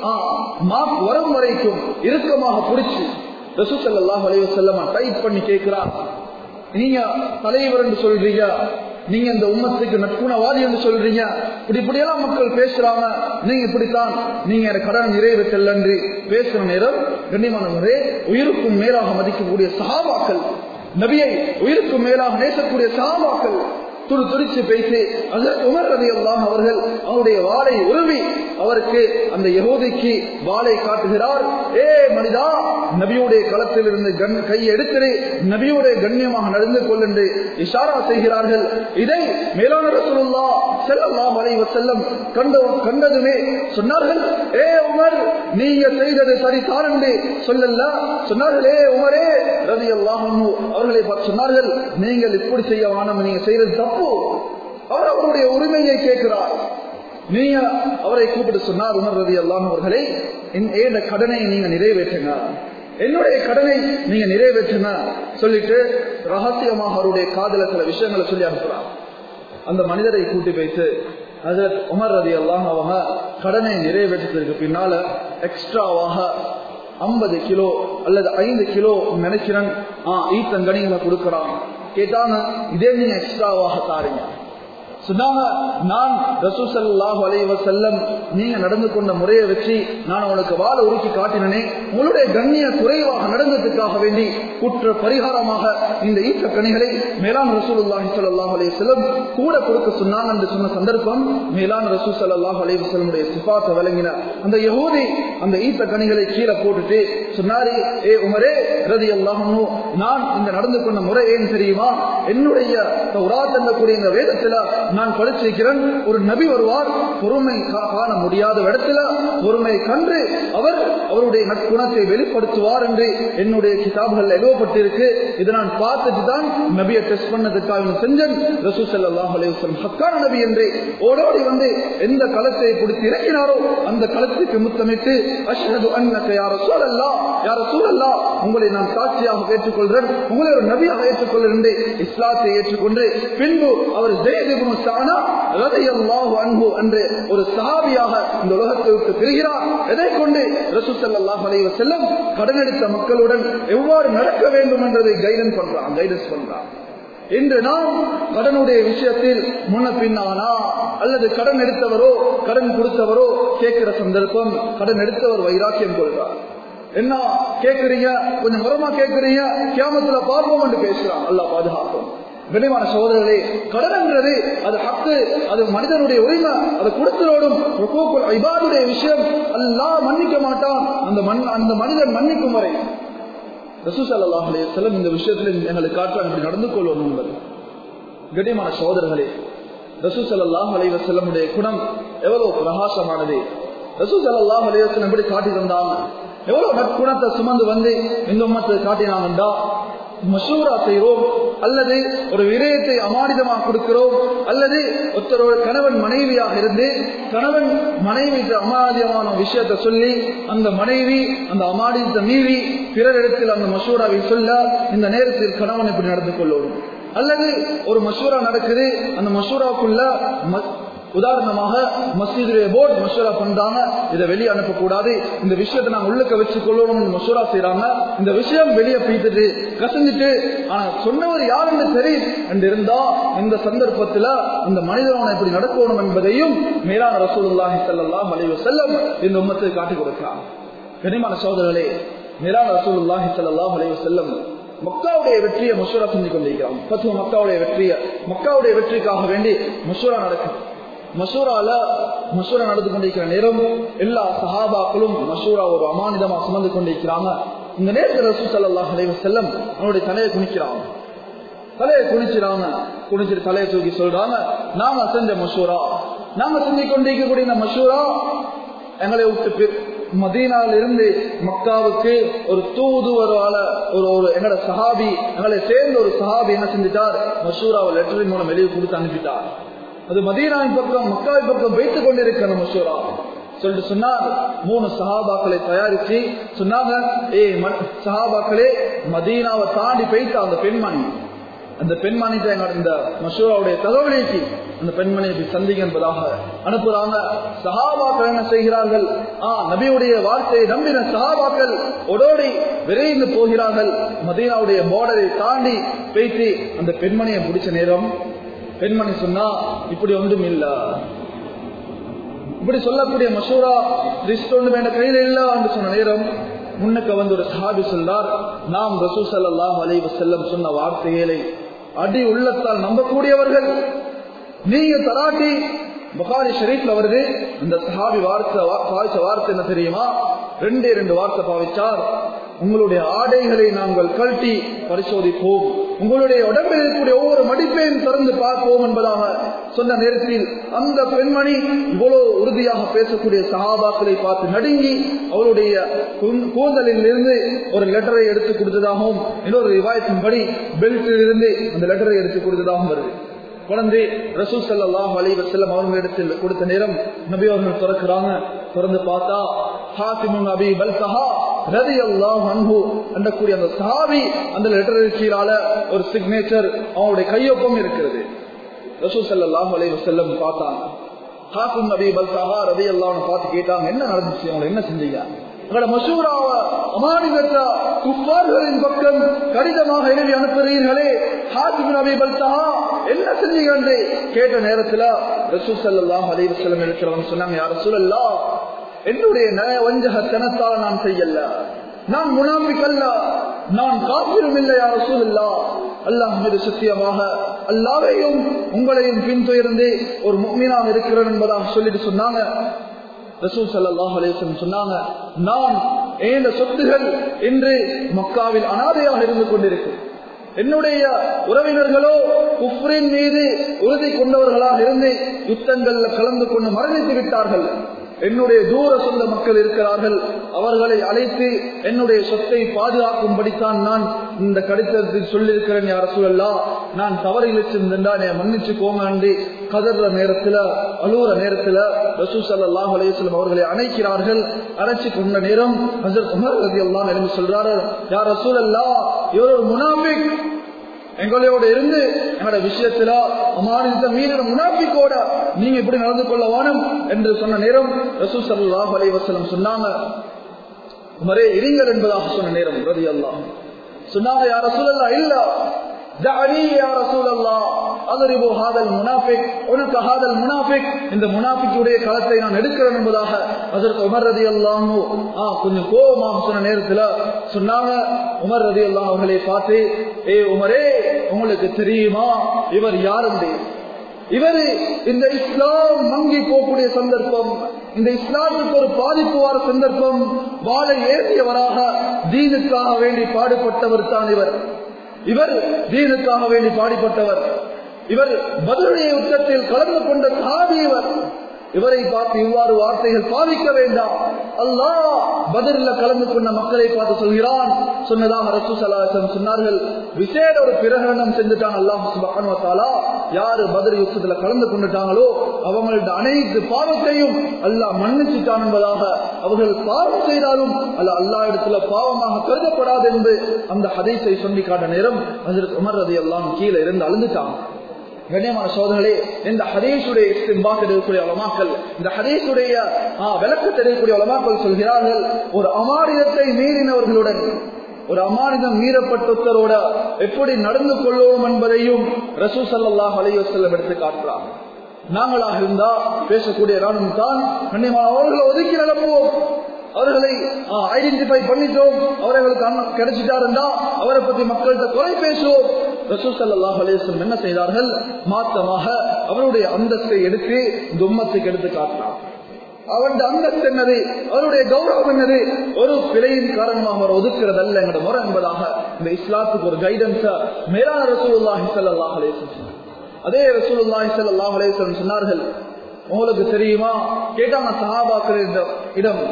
மார்க் வரும் வரைக்கும் இறுக்கமாக பிடிச்சு ரசூ ஸல்லல்லாஹு அலைஹி வஸல்லம் டைட் பண்ணி கேட்கிறான் நீங்க தலைவர் என்று சொல்றீங்க நீங்க இந்த உம்மத்துக்கு நட்புணவாதி என்று சொல்றீங்க இப்படி இப்படியெல்லாம் மக்கள் பேசுறாங்க நீங்க இப்படித்தான் நீங்க எனக்கு கடன் நிறைவேற்றல் என்று பேசுற நேரம் கண்ணியமானவரே உயிருக்கும் மேலாக மதிக்கக்கூடிய சகாபாக்கள் நபியை உயிருக்கும் மேலாக நேசக்கூடிய சகாபாக்கள் துரு துடிச்சு பேசி அதற்கு உமர் ரவி அல்லாஹ் அவர்கள் அவருடைய வாளை உருவி அவருக்கு அந்த யகோதிக்கு வாளை காட்டுகிறார் ஏ மனிதா நபியுடைய களத்தில் இருந்து கண் கையை எடுத்து நபியுடைய கண்ணியமாக நடந்து கொள் என்று இஷாரா செய்கிறார்கள் இதை மேலான ரசூலுல்லா ஸல்லல்லாஹு அலைஹி வஸல்லம் கண்ட கண்டதுமே சொன்னார்கள் ஏ உமர் நீங்க செய்தது சரிதான் என்று சொல்லல சொன்னார்கள் ஏ உமரே ரலியல்லாஹு அன்ஹு அவர்களை பார்த்து சொன்னார்கள் நீங்கள் இப்படி செய்ய வேணாம் நீங்க செய்யறது தப்பு அவர் அவருடைய உரிமையை கேட்கிறார் நீங்க அவரை கூப்பிட்டு சொன்னார் உமர் ரதி அல்லாஹ் அவர்களை இந்த கடனை நீங்க நிறைவேற்றுங்க என்னுடைய கடனை நீங்க நிறைவேற்றுங்க சொல்லிட்டு ரகசியமாக அவருடைய காதல சில விஷயங்களை சொல்லி அனுப்புறார் அந்த மனிதரை கூட்டி வைத்து அதற்கு உமர் ரதி அல்லாஹ் அவங்க கடனை நிறைவேற்றதுக்கு பின்னால எக்ஸ்ட்ராவாக ஐம்பது கிலோ அல்லது ஐந்து கிலோ நினைக்கிறேன் ஆ ஈத்தங்கனிகளை கொடுக்கறான் கேட்டாங்க இதே நீங்க எக்ஸ்ட்ராவாக தாருங்க சொன்னாங்க நான் ரசூசல்லாஹு அலைஹி வஸல்லம் நீங்க நடந்து கொண்ட முறையை வச்சு நான் உங்களுக்கு வாழ உருக்கி காட்டினேனே உங்களுடைய கண்ணிய குறைவாக நடந்ததுக்காக வேண்டி குற்ற பரிகாரமாக இந்த ஈட்ட கனிகளை மேலான் ரசூலுல்லாஹி ஸல்லல்லாஹு அலைஹி வஸல்லம் கூட கொடுக்க சொன்னாங்க என்று சொன்ன சந்தர்ப்பம் மேலான் ரசூல் ஸல்லல்லாஹு அலைஹி வஸல்லமுடைய சிபாத்தை விளங்கின அந்த யஹூதி அந்த ஈட்ட கனிகளை கீழே போட்டுட்டு சொன்னாரு ஏ உமரே ரலியல்லாஹு அன்ஹு நான் இந்த நடந்து கொண்ட முறை ஏன் தெரியுமா என்னுடைய தௌராத் என்னக்கூடிய இந்த வேதத்துல நான் படிச்சிருக்கிறேன் ஒரு நபி வருவார் பொறுமை கா- காண முடியாத இடத்துல பொறுமை கண்டு அவர் அவருடைய நற்குணத்தை வெளிப்படுத்துவார் என்று என்னுடைய கிதாபுகள் எழுவப்பட்டிருக்கு இதை நான் பார்த்துட்டு தான் நபியை டெஸ்ட் பண்ணதுக்காக இவன் செஞ்சன் ரசூ ஸல்லல்லாஹு அலைஹி வஸல்லம் ஹக்கான நபி என்று ஓடோடி வந்து எந்த களத்தை பிடித்து இறக்கினாரோ அந்த களத்துக்கு முத்தமிட்டு அஷ்ஹது அன்னக யா ரசூலல்லாஹ் யா ரசூலல்லாஹ் உங்களை நான் சாட்சியாக ஏற்றுக்கொள்கிறேன் உங்களை ஒரு நபியாக ஏற்றுக்கொள்கிறேன் என்று இஸ்லாத்தை ஏற்றுக்கொண்டு பின்பு அவர் ஜெயத் இப்னு சஅனா ரலியல்லாஹு அன்ஹு என்று ஒரு சஹாபியாக இந்த உலகத்தை விட்டு பிரிகிறார் எதை கொண்டு ரசூல் ஸல்லல்லாஹு அலைஹி வஸல்லம் கடனெடுத்த மக்களுடன் எவ்வாறு நடக்க வேண்டும் என்றதை கைடன்ஸ் பண்றான் கைடன்ஸ் பண்றான் இன்று நாம் கடனுடைய விஷயத்தில் முன்ன பின்னானா அல்லது கடன் எடுத்தவரோ கடன் கொடுத்தவரோ கேட்கிற சந்தர்ப்பம் கடன் எடுத்தவர் வைராக்கியம் கொள்றார் என்ன கேட்கறீங்க கொஞ்சம் முறமா கேட்கறீங்க கியாமத்துல பார்ப்போம் என்று பேசுறான் அல்லா பாதுகாப்போம் விளைவான சோதரர்களே கடன்ன்றது அது ஹக்கு அது மனிதனுடைய உரிமை அது கொடுத்தலோடும் ஐபாதுடைய விஷயம் அல்லாஹ் மன்னிக்க மாட்டான் அந்த மண் அந்த மனிதன் மன்னிக்கும் வரை ரசூசல்லாஹ் அலையம் இந்த விஷயத்துல எங்களுக்கு காட்டுறாங்க இப்படி நடந்து கொள்வோம் என்பது கண்ணியமான சோதரர்களே ரசூசல்லாஹ் அலைவசல்லமுடைய குணம் எவ்வளவு பிரகாசமானது ரசூசல்லாஹ் அலைவசல்லம் எப்படி காட்டி தந்தாங்க எவ்வளவு நற்குணத்தை சுமந்து வந்து இந்த உம்மத்தை காட்டினாங்கண்டா மசூரா செய்கிறோம் அல்லது ஒரு விரயத்தை அமானிதமாக கொடுக்கிறோம் அல்லது ஒருத்தரோட கணவன் மனைவியாக இருந்து கணவன் மனைவி அமானிதமான விஷயத்தை சொல்லி அந்த மனைவி அந்த அமானிதத்தை மீறி பிறர் இடத்தில் அந்த மசூராவை சொல்ல இந்த நேரத்தில் கணவன் இப்படி நடந்து கொள்ளணும் அல்லது ஒரு மசூரா நடக்குது அந்த மசூராக்குள்ள உதாரணமாக மசீதுடைய போர்டு மசூரா பண்றாங்க இதை வெளியே அனுப்பக்கூடாது இந்த விஷயத்தை நாங்க உள்ளுக்க வச்சு கொள்ளணும்னு மசூரா செய்யறாங்க இந்த விஷயம் வெளியே பீத்துட்டு கசஞ்சிட்டு ஆனா சொன்னவர் யாருன்னு தெரியும் என்று இருந்தா இந்த சந்தர்ப்பத்துல இந்த மனிதனோட எப்படி நடக்கணும் என்பதையும் மேலான ரசூலுல்லாஹி ஸல்லல்லாஹு அலைஹி வஸல்லம் இந்த உம்மத்துக்கு காட்டி கொடுக்கிறாங்க கனிமான சோதரர்களே மேலான ரசூலுல்லாஹி ஸல்லல்லாஹு அலைஹி வஸல்லம் மக்காவுடைய வெற்றியை மசூரா செஞ்சு கொண்டிருக்கிறோம் பத்து மக்காவுடைய வெற்றியை மக்காவுடைய வெற்றிக்காக வேண்டி மசூரா நடக்குது மசூரால மசூரா நடந்து கொண்டிருக்கிற நேரம் எல்லா சஹாபாக்களும் மசூரா ஒரு அமானிதமா சுமந்து கொண்டிருக்கிறாங்க இந்த நேரத்தில் ரசூ சல்லாஹ் அலைவ செல்லம் அவனுடைய தலையை குனிக்கிறாங்க தலையை குனிச்சுறாங்க குனிச்சிட்டு தலையை தூக்கி சொல்றாங்க நாங்க செஞ்ச மசூரா நாங்க செஞ்சு கொண்டிருக்கக்கூடிய இந்த மசூரா எங்களை விட்டு மதீனால இருந்து மக்காவுக்கு ஒரு தூதுவரால ஒரு ஒரு எங்களோட சஹாபி எங்களை சேர்ந்த ஒரு சஹாபி என்ன செஞ்சிட்டார் மசூராவை லெட்டரின் மூலம் வெளியே கொடுத்து அனுப்பிட்டார் அது மதீனாவின் பக்கம் மக்காவின் பக்கம் வைத்துக் கொண்டிருக்கிற மசூரா சொல்லிட்டு சொன்னார் மூணு சஹாபாக்களை தயாரிச்சு சொன்னாங்க ஏ சஹாபாக்களே மதீனாவை தாண்டி போயிட்டு அந்த பெண்மணி அந்த பெண்மணிட்ட எங்களோட இந்த மசூராவுடைய தகவலைக்கு அந்த பெண்மணியை சந்திங்க என்பதாக அனுப்புறாங்க சஹாபாக்கள் என்ன செய்கிறார்கள் ஆ நபியுடைய வார்த்தையை நம்பின சஹாபாக்கள் ஒடோடி விரைந்து போகிறார்கள் மதீனாவுடைய பார்டரை தாண்டி போயிட்டு அந்த பெண்மணியை பிடிச்ச நேரம் பெண்மணி சொன்னா இப்படி ஒன்றும் இல்ல இப்படி சொல்லக்கூடிய மசூரா லிஸ்ட் ஒன்று வேண்ட கையில் இல்ல என்று சொன்ன நேரம் முன்னுக்கு வந்து ஒரு சஹாபி சொல்றார் நாம் ரசூ சல்லாஹ் அலி வசல்லம் சொன்ன வார்த்தைகளை அடி உள்ளத்தால் நம்பக்கூடியவர்கள் நீங்க தராட்டி புகாரி ஷரீஃப்ல வருது இந்த சஹாபி வார்த்தை பாவிச்ச வார்த்தை என்ன தெரியுமா ரெண்டே ரெண்டு வார்த்தை பாவிச்சார் உங்களுடைய ஆடைகளை நாங்கள் கழட்டி பரிசோதிப்போம் உங்களுடைய உடம்பில் இருக்கக்கூடிய ஒவ்வொரு மடிப்பையும் திறந்து பார்ப்போம் என்பதாக சொன்ன நேரத்தில் அந்த பெண்மணி இவ்வளவு உறுதியாக பேசக்கூடிய சகாபாக்களை பார்த்து நடுங்கி அவளுடைய கூந்தலில் இருந்து ஒரு லெட்டரை எடுத்து கொடுத்ததாகவும் இன்னொரு ரிவாயத்தின்படி பெல்ட்டில் இருந்து அந்த லெட்டரை எடுத்து கொடுத்ததாகவும் வருது குழந்தை ரசூல் சல்லாஹ் அலி வசல்லம் அவர்களிடத்தில் கொடுத்த நேரம் நபி அவர்கள் திறக்கிறாங்க திறந்து பார்த்தா ஹாசிமுன் அபி பல்கஹா ரதி அல்லாஹ் அன்பு என்றக்கூடிய அந்த சாவி அந்த லெட்டர் கீழால ஒரு சிக்னேச்சர் அவனுடைய கையொப்பம் இருக்கிறது ரசூல் சல்லாஹ் அலி வசல்லம் பார்த்தாங்க ஹாசிம் நபி பல்கஹா ரதி அல்லாஹ் பார்த்து கேட்டாங்க என்ன நடந்துச்சு அவங்க என்ன செஞ்சீங்க உங்களோட மசூராவ அமானிதத்த குப்பார்களின் பக்கம் கடிதமாக எழுதி அனுப்புகிறீர்களே ஹாசிம் நபி பல்கஹா என்ன செஞ்சீங்க என்று கேட்ட நேரத்துல ரசூ சல்லாஹ் அலைவசல்லம் இருக்கிறவங்க சொன்னாங்க யார் ரசூலல்லா என்னுடைய நய வஞ்சகத்தனத்தால் நான் செய்யல நான் முனாபிக்கல்ல நான் காப்பிரும் இல்லை யார் ரசூலல்லா அல்லாஹ் மீது சத்தியமாக அல்லாவையும் உங்களையும் பின்துயர்ந்து ஒரு முக்மீனாக இருக்கிறேன் என்பதாக சொல்லிட்டு சொன்னாங்க ரசூல் சல்லாஹ் அலேசன் சொன்னாங்க நான் ஏந்த சொத்துகள் இன்று மக்காவில் அனாதையாக இருந்து கொண்டிருக்கும் என்னுடைய உறவினர்களோ குஃப்ரின் மீது உறுதி கொண்டவர்களாக இருந்து யுத்தங்கள்ல கலந்து கொண்டு மரணித்து விட்டார்கள் என்னுடைய தூர சொந்த மக்கள் இருக்கிறார்கள் அவர்களை அழைத்து என்னுடைய சொத்தை பாதுகாக்கும்படித்தான் நான் இந்த கடிதத்தில் சொல்லியிருக்கிறேன் யார சூழல்லா நான் தவறு இழைச்சிருந்தா என்னை மன்னிச்சு கோங்க கதற நேரத்துல அழுவுற நேரத்துல ரசூ சல்லாஹ் அலையம் அவர்களை அணைக்கிறார்கள் அணைச்சு கொண்ட நேரம் ஹசரத் உமர் ரதி எல்லாம் எழுந்து சொல்றாரு யார் ரசூல் அல்லா இவர் ஒரு முனாபிக் எங்களோட இருந்து என்னோட விஷயத்துல அமானித்த மீறின முனாபிக்கோட நீங்க இப்படி நடந்து கொள்ள வானம் என்று சொன்ன நேரம் ரசூ சல்லாஹ் அலைவசலம் சொன்னாங்க உமரே இருங்கள் என்பதாக சொன்ன நேரம் ரதி அல்லா சொன்னாங்க யார சூழல்லா இல்ல இந்த முனாபிக்குடைய களத்தை நான் எடுக்கிறேன் என்பதாக அதற்கு உமர் ரதி அல்லாமோ கொஞ்சம் கோபமாக சொன்ன நேரத்துல சொன்னாங்க உமர் ரதி அல்லா அவர்களை பார்த்து ஏ உமரே உங்களுக்கு தெரியுமா இவர் யாருந்தே இவரு இந்த இஸ்லாம் மங்கி போகக்கூடிய சந்தர்ப்பம் இந்த இஸ்லாத்துக்கு ஒரு பாதிப்பு வர சந்தர்ப்பம் வாழை ஏற்றியவராக தீனுக்காக வேண்டி பாடுபட்டவர் தான் இவர் இவர் தீனுக்காக வேண்டி பாடிப்பட்டவர் இவர் பதிலுடைய யுத்தத்தில் கலந்து கொண்ட சாதி இவர் இவரை பார்த்து இவ்வாறு வார்த்தைகள் பாதிக்க வேண்டாம் அல்லாஹ் பதில கலந்து கொண்ட மக்களை பார்த்து சொல்கிறான் சொன்னதாக ரசூ சலாசம் சொன்னார்கள் விசேட ஒரு பிரகடனம் செஞ்சுட்டான் அல்லாஹ் சுபானுவத்தாலா யாரு பதில் யுத்தத்துல கலந்து கொண்டுட்டாங்களோ அவங்களோட அனைத்து பாவத்தையும் அல்லாஹ் மன்னிச்சுட்டான் என்பதாக அவர்கள் பாவம் செய்தாலும் அல்ல அல்லா இடத்துல பாவமாக கருதப்படாது என்று அந்த ஹதீஸை சொல்லி காட்ட நேரம் அதற்கு உமர் ரதி எல்லாம் கீழே இருந்து அழுந்துட்டாங்க கண்ணியமான சோதனைகளே இந்த ஹதீஷுடைய இஸ்திம்பாக்கு இருக்கக்கூடிய உலமாக்கள் இந்த ஹதீஷுடைய விளக்கு தெரியக்கூடிய உலமாக்கள் சொல்கிறார்கள் ஒரு அமானிதத்தை மீறினவர்களுடன் ஒரு அமானிதம் மீறப்பட்டோட எப்படி நடந்து கொள்வோம் என்பதையும் ரசூ சல்லாஹ் அலைவசல்லம் எடுத்து காட்டுறாங்க நாங்களாக இருந்தா பேசக்கூடிய நானும் தான் கண்ணியமான அவர்களை ஒதுக்கி நடப்போம் அவர்களை ஐடென்டிஃபை பண்ணிட்டோம் அவர்களுக்கு கிடைச்சிட்டாருந்தா அவரை பத்தி மக்கள்கிட்ட குறை பேசுவோம் ரசூசல்லாஹ் அலேஸ்லம் என்ன செய்தார்கள் மாத்தமாக அவருடைய அந்தஸ்தை எடுத்து இந்த உம்மத்துக்கு எடுத்து காட்டினார் அவன் அந்தஸ்து என்னது அவருடைய கௌரவம் என்னது ஒரு பிழையின் காரணமாக அவர் ஒதுக்குறதல்ல எங்களோட முறை என்பதாக இந்த இஸ்லாத்துக்கு ஒரு கைடன்ஸ மேலான ரசூலுல்லாஹி ஸல்லல்லாஹு அலைஹி வஸல்லம் அதே ரசூலுல்லாஹி ஸல்லல்லாஹு அலைஹி வஸல்லம் சொன்னார்கள் உங்களுக்கு தெரியுமா கேட்டாங்க சஹாபாக்கள் இந்த இடம்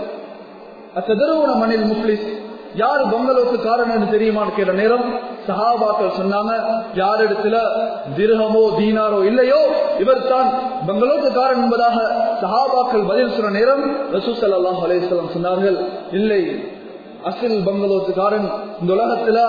அத்ததருவன மணில் முப்ளிஸ் யார் பங்களோக்கு காரணம் தெரியுமான்னு கேட்ட நேரம் சஹாபாக்கள் சொன்னாங்க யார் இடத்துல திருகமோ தீனாரோ இல்லையோ இவர் தான் பங்களோக்கு காரணம் என்பதாக சஹாபாக்கள் பதில் சொன்ன நேரம் ரசூசல் அல்லாஹ் அலேஸ்வரம் சொன்னார்கள் இல்லை அசில் பங்களோத்துக்காரன் இந்த உலகத்துல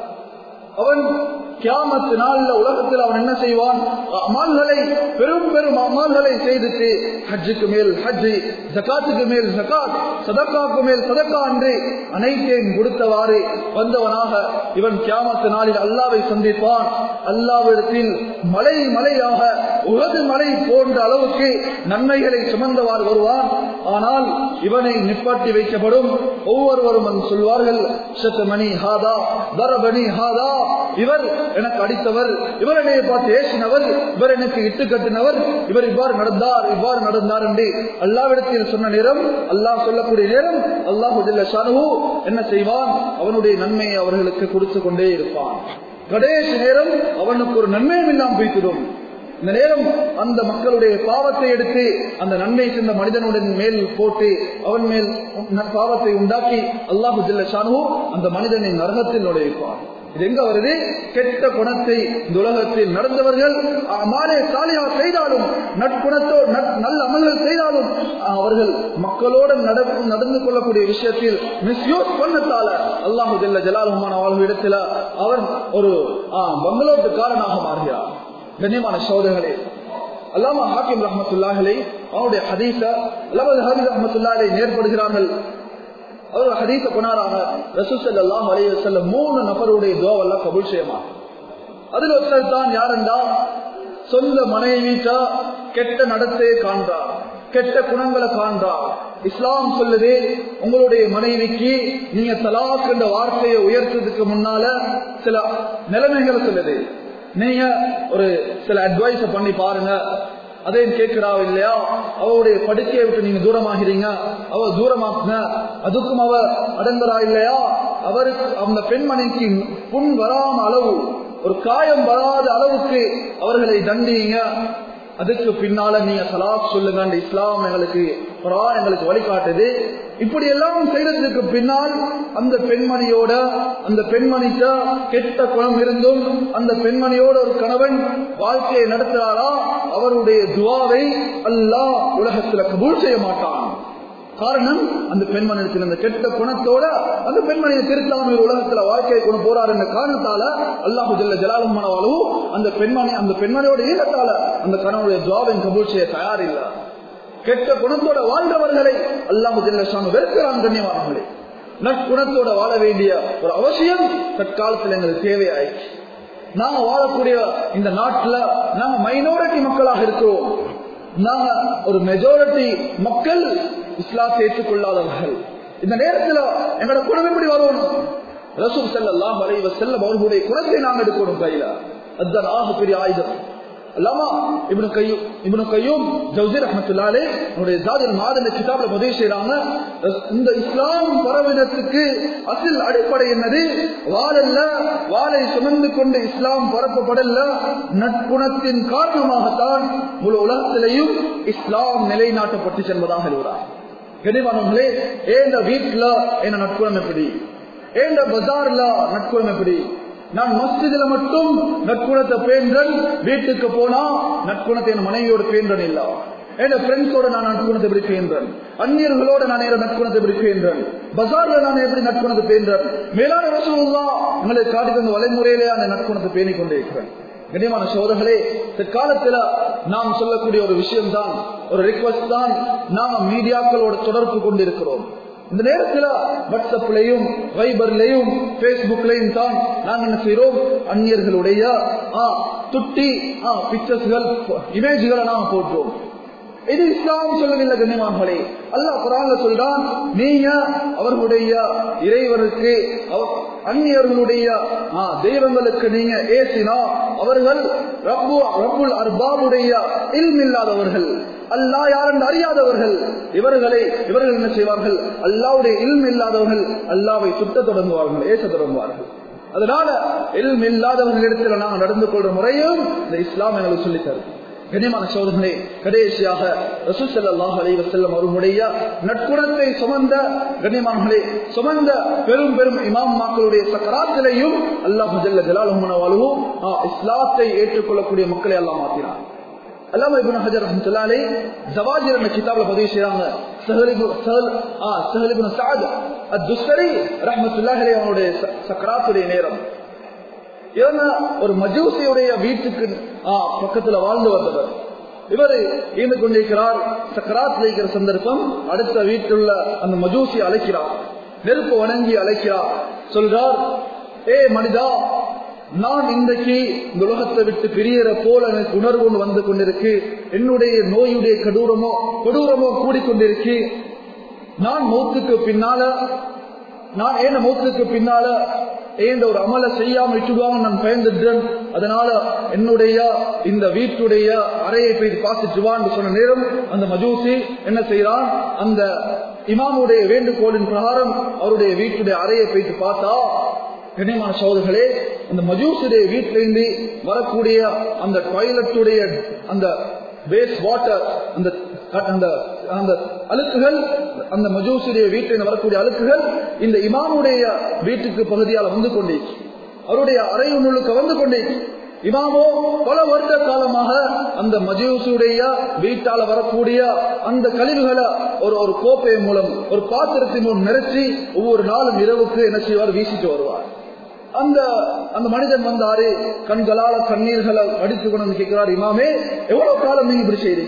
அவன் கியாமத்து நாள்ல உலகத்தில் அவன் என்ன செய்வான் அமால்களை பெரும் பெரும் அமால்களை செய்துட்டு ஹஜ்ஜுக்கு மேல் ஹஜ்ஜு ஜக்காத்துக்கு மேல் ஜக்காத் சதக்காக்கு மேல் சதக்கா என்று அனைத்தையும் கொடுத்தவாறு வந்தவனாக இவன் கியாமத்து நாளில் அல்லாவை சந்திப்பான் அல்லாவிடத்தில் மலை மலையாக உலது மலை போன்ற அளவுக்கு நன்மைகளை சுமந்தவாறு வருவான் ஆனால் இவனை நிப்பாட்டி வைக்கப்படும் ஒவ்வொருவரும் சொல்வார்கள் சத்தமணி ஹாதா தரபணி ஹாதா இவர் எனக்கு அடித்தவர் இவர் என்னை பார்த்து ஏசினவர் இவர் எனக்கு இட்டு கட்டினவர் இவர் இவ்வாறு நடந்தார் இவ்வாறு நடந்தார் என்று அல்லாவிடத்தில் சொன்ன நேரம் அல்லாஹ் சொல்லக்கூடிய நேரம் அல்லாஹு என்ன செய்வான் அவனுடைய நன்மையை அவர்களுக்கு கொடுத்து கொண்டே இருப்பான் கடைசி நேரம் அவனுக்கு ஒரு நன்மையும் இல்லாமல் போய்த்திடும் இந்த நேரம் அந்த மக்களுடைய பாவத்தை எடுத்து அந்த நன்மை சென்ற மனிதனுடன் மேல் போட்டு அவன் மேல் பாவத்தை உண்டாக்கி அல்லாஹு ஜில்லஷானு அந்த மனிதனை நரகத்தில் நுழைவிப்பான் இது எங்க வருது கெட்ட குணத்தை இந்த உலகத்தில் நடந்தவர்கள் மாலே சாலியா செய்தாலும் நட்புணத்தோ நல்ல அமல்கள் செய்தாலும் அவர்கள் மக்களோடு நடந்து கொள்ளக்கூடிய விஷயத்தில் மிஸ்யூஸ் பண்ணத்தால அல்லாஹு ஜல்ல ஜலாலுமான அவர்கள் இடத்துல அவர் ஒரு பங்களோட்டுக்காரனாக மாறுகிறார் கண்ணியமான சோதர்களே அல்லாமா ஹாக்கிம் ரஹமத்துல்லாஹலை அவனுடைய ஹதீஸ அல்லாமல் ஹபி ரஹமத்துல்லாலை நேர்படுகிறார்கள் அவர் ஹதீஸ கொண்டாராக ரசூசல்லாஹ் அலைய செல்ல மூணு நபருடைய துவாவெல்லாம் கபுல் செய்யமா அதுல ஒருத்தர் தான் யாருண்டா சொந்த மனைவிட்ட கெட்ட நடத்தையை காண்றார் கெட்ட குணங்களை காண்றார் இஸ்லாம் சொல்லுது உங்களுடைய மனைவிக்கு நீங்க தலாக் என்ற வார்த்தையை உயர்த்ததுக்கு முன்னால சில நிலைமைகளை சொல்லுது நீங்க ஒரு சில அட்வைஸ் பண்ணி பாருங்க அதையும் கேட்கிறா இல்லையா அவருடைய படுக்கையை விட்டு நீங்க தூரமாகிறீங்க அவ தூரமாக்குங்க அதுக்கும் அவ அடங்குறா இல்லையா அவருக்கு அந்த பெண்மணிக்கு புண் வராம அளவு ஒரு காயம் வராத அளவுக்கு அவர்களை தண்டிங்க அதுக்கு பின்னால நீங்க சலாப் சொல்லுங்க இஸ்லாம் எங்களுக்கு குரான் எங்களுக்கு வழிகாட்டுது இப்படி எல்லாம் செய்யறதுக்கு பின்னால் அந்த பெண்மணியோட அந்த பெண்மணிக்க கெட்ட குணம் இருந்தும் அந்த பெண்மணியோட ஒரு கணவன் வாழ்க்கையை நடத்துறாரா அவருடைய துவாவை அல்லாஹ் உலகத்துல கபூல் செய்ய மாட்டான் காரணம் அந்த பெண்மணிக்கு அந்த கெட்ட குணத்தோட அந்த பெண்மணியை திருத்தாமல் உலகத்துல வாழ்க்கையை கொண்டு போறாரு என்ற காரணத்தால அல்லாஹு ஜல்ல ஜலாலுமானவாலும் அந்த பெண்மணி அந்த பெண்மணியோட ஈரத்தால அந்த கணவனுடைய துவாவின் கபூல் செய்ய தயாரில்லை கெட்ட குணத்தோட வாழ்ந்தவர்களை அல்லாஹு ஜல்ல வெறுக்கிறான் கண்ணியமானவர்களே நற்குணத்தோட வாழ வேண்டிய ஒரு அவசியம் தற்காலத்தில் எங்களுக்கு தேவையாயிடுச்சு நாங்க வாழக்கூடிய இந்த நாட்டுல நாங்க மைனாரிட்டி மக்களாக இருக்கிறோம் நாங்க ஒரு மெஜாரிட்டி மக்கள் இஸ்லாத்தை ஏற்றுக்கொள்ளாதவர்கள் இந்த நேரத்தில் எங்களோட குணம் எப்படி வரும் ரசூல் செல்லாம் வரைவ செல்லம் அவர்களுடைய குணத்தை நாங்கள் எடுக்கணும் கையில அதுதான் ஆக பெரிய ஆயுதம் அல்லாமா இவனு கையும் இவனு கையும் ஜவுசீர் அஹமத்துல்லாலே அவருடைய ஜாதில் மாதன கிதாப்ல பதிவு செய்யறாங்க இந்த இஸ்லாம் பரவினத்துக்கு அசில் அடிப்படை என்னது வாழல்ல வாளை சுமந்து கொண்டு இஸ்லாம் பரப்பப்படல நட்புணத்தின் காரணமாகத்தான் முழு உலகத்திலேயும் இஸ்லாம் நிலைநாட்டப்பட்டு செல்வதாக இருக்கிறார் கனிவானவங்களே ஏந்த வீட்டுல என்ன நட்புணம் எப்படி ஏந்த பஜார்ல நட்புணம் எப்படி நான் மஸ்ஜிதுல மட்டும் நட்புணத்தை பேன்றன் வீட்டுக்கு போனா நட்புணத்தை என் மனைவியோட பேன்றன் இல்ல என் ஃப்ரெண்ட்ஸோட நான் நட்புணத்தை எப்படி பேன்றன் அந்நியர்களோட நான் நட்புணத்தை எப்படி பேன்றன் பஜார்ல நான் எப்படி நட்புணத்தை பேன்றன் மேலான ரசூல்லா உங்களுக்கு காட்டி தந்த வலைமுறையிலே அந்த நட்புணத்தை பேணிக் கொண்டே இருக்கிறேன் கண்ணியமான சோதர்களே காலத்துல நாம் சொல்லக்கூடிய ஒரு விஷயம் தான் ஒரு ரிக்வஸ்ட் தான் நாம மீடியாக்களோட தொடர்பு கொண்டிருக்கிறோம் இந்த நேரத்தில் வாட்ஸ்அப்லயும் வைபர்லயும் பேஸ்புக்லயும் தான் நாங்க என்ன செய்யறோம் அந்நியர்களுடைய துட்டி பிக்சர்ஸ்கள் இமேஜ்களை நாம் போட்டோம் இது இஸ்லாம் சொல்லவில்லை கண்ணியமானே அல்லா குரான்ல சொல்றான் நீங்க அவர்களுடைய இறைவனுக்கு அந்நியர்களுடைய தெய்வங்களுக்கு நீங்க ஏசினா அவர்கள் ரப்பு ரப்புல் அர்பாபுடைய இல்மில்லாதவர்கள் அல்லா யாரென்று அறியாதவர்கள் இவர்களை இவர்கள் என்ன செய்வார்கள் அல்லாவுடைய இல்ம் இல்லாதவர்கள் அல்லாவை சுட்ட தொடங்குவார்கள் ஏச தொடங்குவார்கள் அதனால இல்ம் இல்லாதவர்களிடத்தில் நாங்கள் நடந்து கொள்ற முறையும் இந்த இஸ்லாம் எங்களுக்கு சொல்லி தருது கனிமான சோதனை கடைசியாக ரசூசல்லாஹ் அலைவ செல்லம் அவர்களுடைய நட்புணத்தை சுமந்த கண்ணியமானங்களே சுமந்த பெரும் பெரும் இமாம் மக்களுடைய சக்கராத்திலையும் அல்லாஹ் ஜல்ல ஜலாலுமனவாலும் இஸ்லாத்தை ஏற்றுக்கொள்ளக்கூடிய மக்களை எல்லாம் மாற்றினார் அல்லாம இப்னு ஹஜர் ரஹ்மத்துல்லாஹி ஜவாஜிர் என்ற கிதாப்ல பதிவு செய்றாங்க சஹல் இப்னு சஹல் ஆ சஹல் இப்னு சஅத் அத்-துஸ்ரி ரஹ்மத்துல்லாஹி அலைஹி அவருடைய சக்கராத்துடைய நேரம் இவங்க ஒரு மஜூசியுடைய வீட்டுக்கு பக்கத்துல வாழ்ந்து வந்தவர் இவர் ஈந்து கொண்டிருக்கிறார் சக்கராத் இருக்கிற சந்தர்ப்பம் அடுத்த வீட்டுள்ள அந்த மஜூசி அழைக்கிறார் நெருப்பு வணங்கி அழைக்கிறார் சொல்றார் ஏ மனிதா நான் இன்றைக்கு இந்த உலகத்தை விட்டு பிரியற போல எனக்கு உணர்வு ஒன்று வந்து கொண்டிருக்கு என்னுடைய நோயுடைய கடூரமோ கொடூரமோ கூடிக்கொண்டிருக்கு நான் மௌத்துக்கு பின்னால நான் ஏன மௌத்துக்கு பின்னால ஏந்த ஒரு அமலை செய்யாம விட்டுடுவாங்க நான் பயந்துட்டேன் அதனால என்னுடைய இந்த வீட்டுடைய அறையை போய் பார்த்துட்டுவான்னு சொன்ன நேரம் அந்த மஜூசி என்ன செய்யறான் அந்த இமாமுடைய வேண்டுகோளின் பிரகாரம் அவருடைய வீட்டுடைய அறையை போயிட்டு பார்த்தா கண்ணியமான சோதர்களே அந்த மஜூசுடைய வீட்டிலிருந்து வரக்கூடிய அந்த டாய்லெட்டுடைய அந்த வேஸ்ட் வாட்டர் அந்த அந்த அந்த அழுக்குகள் அந்த மஜூசுடைய வீட்டில் வரக்கூடிய அழுக்குகள் இந்த இமாமுடைய வீட்டுக்கு பகுதியால் வந்து கொண்டே அவருடைய அறை முழுக்க வந்து கொண்டே இமாமோ பல வருட காலமாக அந்த மஜூசுடைய வீட்டால வரக்கூடிய அந்த கழிவுகளை ஒரு ஒரு கோப்பை மூலம் ஒரு பாத்திரத்தின் மூலம் நிறைச்சி ஒவ்வொரு நாளும் இரவுக்கு என்ன செய்வார் வீசிட்டு வருவார் அந்த அந்த மனிதன் வந்தாரு கண்களால கண்ணீர்களை அடித்து கொண்டு கேட்கிறார் இமாமே எவ்வளவு காலம் நீங்க இப்படி செய்றீங்க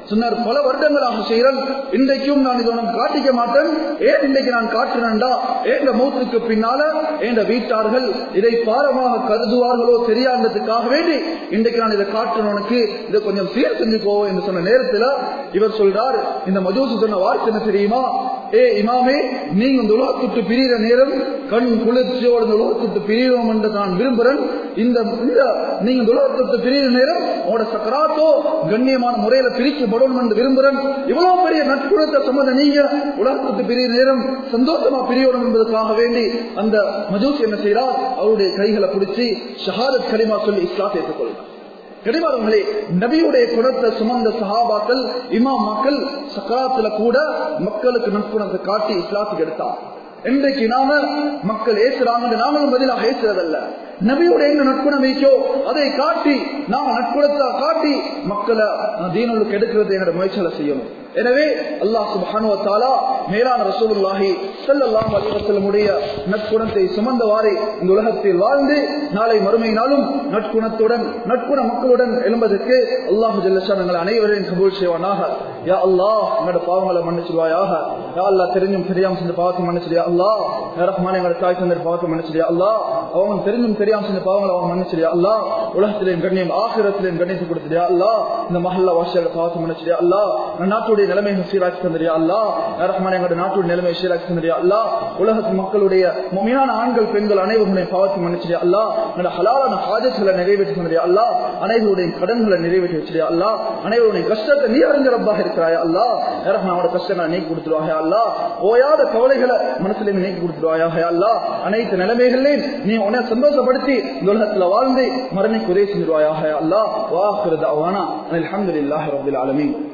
சொன்னார் பல வருடங்களாக செய்கிறேன் இன்றைக்கும் நான் இதை உனக்கு காட்டிக்க மாட்டேன் ஏன் இன்றைக்கு நான் காட்டுறேன்டா எங்க மூத்துக்கு பின்னால எங்க வீட்டார்கள் இதை பாரமாக கருதுவார்களோ தெரியாததுக்காக வேண்டி இன்றைக்கு நான் இதை காட்டுறேன் உனக்கு இதை கொஞ்சம் சீர் செஞ்சு போவோம் என்று சொன்ன நேரத்துல இவர் சொல்றார் இந்த மஜூசு சொன்ன வார்த்தை என்ன தெரியுமா ஏ இமாமே நீங்க இந்த உலகத்துட்டு பிரிகிற நேரம் கண் குளிர்ச்சியோட இந்த உலகத்துட்டு பிரிவோம் என்று நான் விரும்புறேன் இந்த இந்த நீங்க இந்த உலகத்துட்டு பிரிகிற நேரம் உங்களோட சக்கராத்தோ கண்ணியமான முறையில பிரிக்கப்படும் என்று விரும்புறேன் இவ்வளவு பெரிய நட்புறத்தை சம்பந்த நீங்க உலகத்துட்டு பிரிகிற நேரம் சந்தோஷமா பிரியணும் என்பதற்காக வேண்டி அந்த மஜூஸ் என்ன செய்யறார் அவருடைய கைகளை பிடிச்சி ஷஹாதத் கலிமா சொல்லி இஸ்லாத்தை ஏற்றுக்கொள்கிறார் கடிவாரங்களே நபியுடைய குணத்தை சுமந்த சஹாபாக்கள் இமாம் மக்கள் சக்கராத்துல கூட மக்களுக்கு நட்புணத்தை காட்டி இஸ்லாத்துக்கு எடுத்தார் இன்றைக்கு நாம மக்கள் ஏசுறாங்க நாங்களும் பதிலாக ஏசுறதல்ல நபியோட என்ன நட்புணம் வைக்கோ அதை காட்டி நாம நட்புணத்தை காட்டி மக்களை தீனுக்கு எடுக்கிறது எங்களோட முயற்சிகளை செய்யணும் எனவே அல்லாஹ் சுபானுவத்தாலா மேலான ரசூலுல்லாஹி ஸல்லல்லாஹு அலைஹி வஸல்லமுடைய நற்குணத்தை சுமந்தவாறே இந்த உலகத்தில் வாழ்ந்து நாளை மறுமையினாலும் நற்குணத்துடன் நட்புண மக்களுடன் எழும்பதற்கு அல்லாஹு ஜல்லஷான் எங்கள் அனைவரையும் கபூல் செய்வானாக யா அல்லாஹ் எங்களோட பாவங்களை மன்னிச்சிடுவாயாக யா அல்லாஹ் தெரிஞ்சும் தெரியாம செஞ்ச பாவத்தை மன்னிச்சிடியா அல்லாஹ் ரஹ்மான் எங்களோட தாய் தந்தர் பாவத்தை மன்னிச்சிடியா அல்லாஹ் அவன் தெரிஞ்சும் தெரியாம செஞ்ச பாவங்களை அவன் மன்னிச்சிடியா அல்லாஹ் உலகத்திலேயும் கண்ணியம் ஆகிரத்திலேயும் கண்ணியத்தை கொடுத்துடியா அல்லாஹ் இந்த மஹல்லா வாசியோட பாவத்தை மன்னிச்சிடியா அல்லாஹ் நாட்டுடைய நிலைமையை சீராக்கி தந்திரியா அல்லா ரஹ்மான் எங்களுடைய நாட்டுடைய நிலைமையை சீராக்கி தந்திரியா அல்லா உலகத்து மக்களுடைய முறையான ஆண்கள் பெண்கள் அனைவருடைய பாவத்தை மன்னிச்சிடியா அல்லா எங்களோட ஹலாலான ஹாஜத்துகளை நிறைவேற்றி தந்திரியா அல்லா அனைவருடைய கடன்களை நிறைவேற்றி வச்சிடியா அல்லா அனைவருடைய கஷ்டத்தை நீ அறிஞ்ச ரப்பாக இருக்கிறாயா அல்லா ரஹ்மானோட கஷ்டங்களை நீக்கி கொடுத்துருவாயா அல்லா ஓயாத கவலைகளை மனசுல நீக்கி கொடுத்துருவாயாக அல்லா அனைத்து நிலைமைகளையும் நீ உன்னை சந்தோஷப்படுத்தி இந்த உலகத்துல வாழ்ந்து மரணிக்கு உதவி செஞ்சிருவாயாக அல்லா வாக்குறது அவானா அலமதுல்லாஹி ரபில் ஆலமீன்